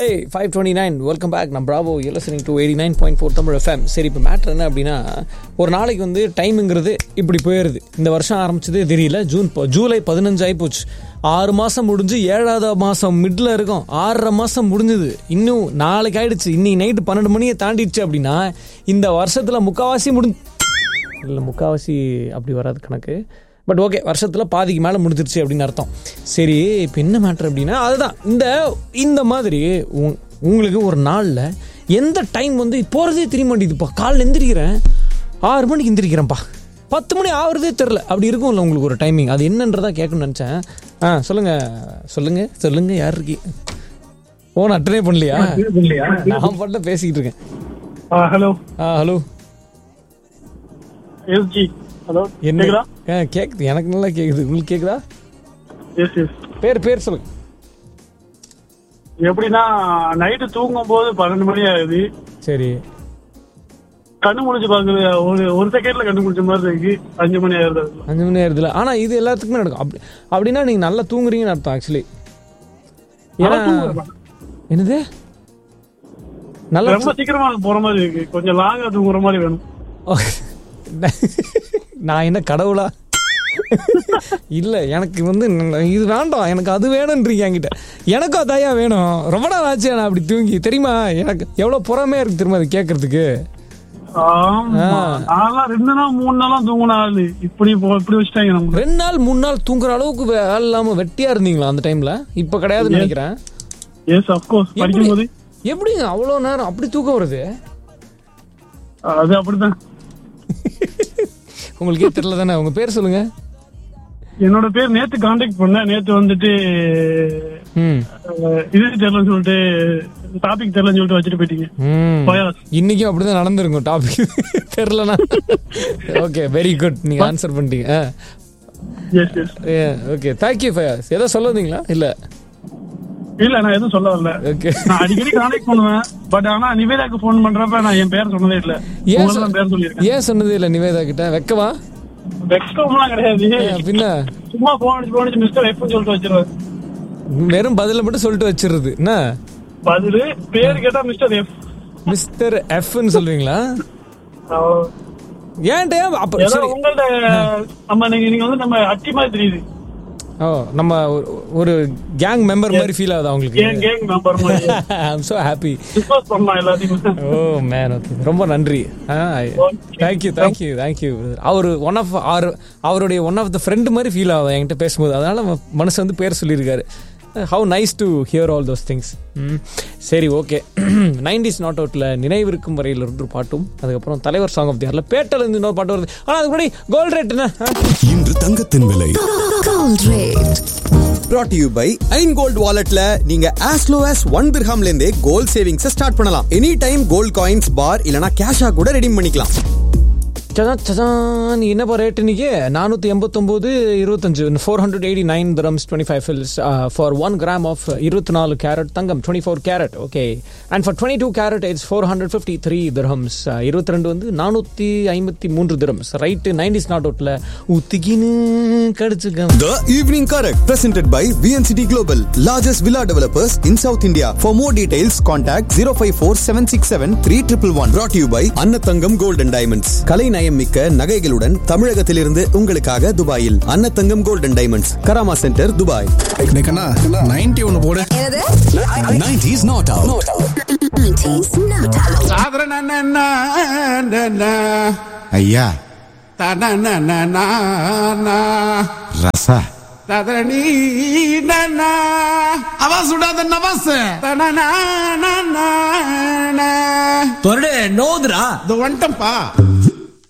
ஹே five twenty nine welcome back நான் Bravo you listening to eighty nine point four Tamil FM சரி இப்போ matter என்ன அப்படின்னா ஒரு நாளைக்கு வந்து டைமுங்கிறது இப்படி போயிடுது இந்த வருஷம் ஆரம்பிச்சதே தெரியல ஜூன் ப- ஜூலை பதினஞ்சு ஆயிப்போச்சு ஆறு மாதம் முடிஞ்சு ஏழாவது மாதம் மிடில் இருக்கும் ஆறரை மாதம் முடிஞ்சுது இன்னும் நாளைக்கு ஆயிடுச்சு இன்னைக்கு நைட்டு பன்னெண்டு மணியை தாண்டிடுச்சு அப்படின்னா இந்த வருஷத்தில் முக்கால்வாசி முடிஞ்சு இல்லை முக்கால்வாசி அப்படி வராது கணக்கு பட் ஓகே வருஷத்தில் பாதிக்கு மேலே முடிஞ்சிருச்சு அப்படின்னு அர்த்தம் சரி இப்போ என்ன மேட்ரு அப்படின்னா அதுதான் இந்த இந்த மாதிரி உங்- உங்களுக்கு ஒரு நாளில் எந்த டைம் வந்து போகிறதே தெரிய மாட்டேங்குதுப்பா காலைல எந்திரிக்கிறேன் ஆறு மணிக்கு எந்திரிக்கிறேன்ப்பா பத்து மணி ஆகுறதே தெரில அப்படி இருக்கும்ல உங்களுக்கு ஒரு டைமிங் அது என்னன்றதா கேட்கணும்னு நினச்சேன் ஆ சொல்லுங்கள் சொல்லுங்கள் சொல்லுங்கள் யார் இருக்கீ ஓ நான் அட்டனே பண்ணலையா நான் பண்ண பேசிக்கிட்டு இருக்கேன் ஹலோ ஆ ஹலோ எஸ்ஜி ஹலோ என்ன கேக்குதா ஆ, கேக்குது எனக்கு நல்லா கேக்குது உங்களுக்கு கேக்குதா எஸ் எஸ் பேர் பேர் சொல்லுங்க எப்படின்னா நைட்டு தூங்கும் போது பன்னெண்டு மணி ஆகுது சரி கண்ணு முடிச்சு பாக்குது ஒரு ஒரு செகண்ட்ல கண்ணு முடிச்ச மாதிரி இருக்கு அஞ்சு மணி ஆயிருது அதுக்குள்ள. அஞ்சு மணி நேரத்தில் ஆனா இது எல்லாத்துக்குமே நடக்கும் அப்படி அப்படின்னா நீங்க நல்லா தூங்குறீங்கன்னு அர்த்தம் ஆக்சுவலி ஏன்னா நல்லா தூங்குறேன். என்னது நல்லா ரொம்ப சீக்கிரமா போற மாதிரி இருக்கு கொஞ்சம் லாங்கா தூங்குற மாதிரி வேணும் நான் என்ன கடவுளா இல்ல எனக்கு வந்து ந- இது வேண்டாம் எனக்கு அது வேணும்ன்றீங்க என்கிட்ட எனக்கும் அதாயா வேணும் ரொம்ப நாள் ஆச்சு நான் அப்படி தூங்கி தெரியுமா எனக்கு எவ்வளவு புறமே இருக்கு தெரியுமா அது கேட்கறதுக்கு ஆமா ஆ. நான்லாம் ரெண்டு நாள் மூணு நாளா தூங்கின ஆளு இப்படி போ- இப்படி வச்சுட்டாங்க நம்ம ரெண்டு நாள் மூணு நாள் தூங்குற அளவுக்கு வேலை இல்லாம வெட்டியா இருந்தீங்களா அந்த டைம்ல இப்ப கிடையாதுன்னு நினைக்கிறேன் எஸ் அப்கோர்ஸ் படிக்கும் போது எப்படிங்க அவ்வளோ நேரம் அப்படி தூக்கம் வருது அது அப்படிதான் உங்களுக்கே தெரியல தானே உங்க பேர் சொல்லுங்க என்னோட பேர் நேத்து கான்டாக்ட் பண்ணேன் நேத்து வந்துட்டு ம் அஹ், இது தெரியலன்னு சொல்லிட்டு டாபிக் தெரியலன்னு சொல்லிட்டு வச்சுட்டு போயிட்டீங்க ம் பயாஸ் இன்னைக்கும் அப்படிதான் நடந்திருக்கும் டாபிக் தெரிலனா ஓகே வெரி குட் நீங்க ஆன்சர் பண்ணிட்டீங்க yes yes okay thank you Fayas ஏதோ சொல்ல வந்தீங்களா இல்ல இல்ல நான் எதுவும் சொல்ல வரல ஓகே நான் அடிக்கடி கான்டாக்ட் பண்ணுவேன் பட் ஆனா நிவேதாக்கு போன் பண்றப்ப நான் என் பேர் சொன்னதே இல்ல ஏன் உங்களை சொ- தான் பேர் சொல்லியிருக்கேன் ஏன் சொன்னதே இல்ல நிவேதா கிட்ட வெக்கவா வெக்ஸ்கோம்லாம் கிடையாது ஏன், பின்ன சும்மா போன் அடிச்சு போன் அடிச்சு மிஸ்டர் எஃப்னு சொல்லிட்டு வச்சிருவேன் வெறும் பதில மட்டும் சொல்லிட்டு வச்சிருது என்ன பதிலு பேர் கேட்டா மிஸ்டர் எஃப் மிஸ்டர் எஃப்னு சொல்றீங்களா ஏன்டே அப்ப ஏதோ சரி உங்கள்ட்ட நம்ம நீங்க நீங்க வந்து நம்ம அட்டி மாதிரி தெரியுது ஓ நம்ம ஒரு- ஒரு கேங் மெம்பர் மாதிரி ஃபீல் ஆகுதா உங்களுக்கு ஏன் கேங் மெம்பர் மாதிரி ஐம் so happy டிஸ்கஸ் பண்ணலாம் எல்லாத்தையும் ஓ மேன் ஓகே ரொம்ப நன்றி தேங்க்யூ தேங்க்யூ தேங்க்யூ அவர் ஒன் ஆஃப் அவர் அவருடைய ஒன் ஆஃப் த ஃப்ரெண்டு மாதிரி ஃபீல் ஆகுது என்கிட்ட பேசும்போது அதனால அவன் மனசு வந்து பேர் சொல்லியிருக்காரு how nice to hear all those things சரி ஓகே நைன்டிஸ் நாட் அவுட்டில் நினைவிருக்கும் வரையில் இருந்து பாட்டும் அதுக்கப்புறம் தலைவர் சாங் ஆஃப் தியரில் பேட்டில் இருந்து இன்னொரு பாட்டு வருது ஆனால் அதுக்கு முன்னாடி கோல்ட் ரேட் என்ன ஆ? இன்று தங்கத்தின் விலை Gold rate. brought to you by ஐன் கோல்ட் வாலெட்ல நீங்க as low as ஒன் திர்ஹாம்ல இருந்தே கோல்ட் சேவிங்ஸ் ஸ்டார்ட் பண்ணலாம் any time gold coins bar இல்லனா கேஷா கூட ரெடீம் பண்ணிக்கலாம் சதான் சதான் என்னப்பா ரேட் இன்னைக்கு நானூற்றி எண்பத்தொம்போது இருபத்தஞ்சு four hundred eighty nine dirhams twenty five fils for one gram of இருபத்தி நாலு கேரட் தங்கம் twenty four carat okay and for twenty two carat it's four hundred fifty three dirhams இருபத்தி ரெண்டு வந்து நானூற்றி ஐம்பத்தி மூன்று திரம்ஸ் ரைட்டு நைன்டிஸ் நாட் அவுட்டில் ஊத்திக்கின்னு கடிச்சுக்க The Evening Correct presented by VNCT Global, largest villa developers in South India. For more details, contact 054-767-3111. Brought to you by அன்னத்தங்கம் Gold and Diamonds. கலை நயம் மிக்க நகைகளுடன் தமிழகத்திலிருந்து உங்களுக்காக துபாயில் Annathangam Gold and Diamonds, Karama centre Dubai கண்ணா ninety ஒன்னு போடு என்னது 90s not out 90s not out. ஐயா ரசா அவன் சுடாத நவாஸ் தொரடு நோதுரா இது வந்துட்டம்பா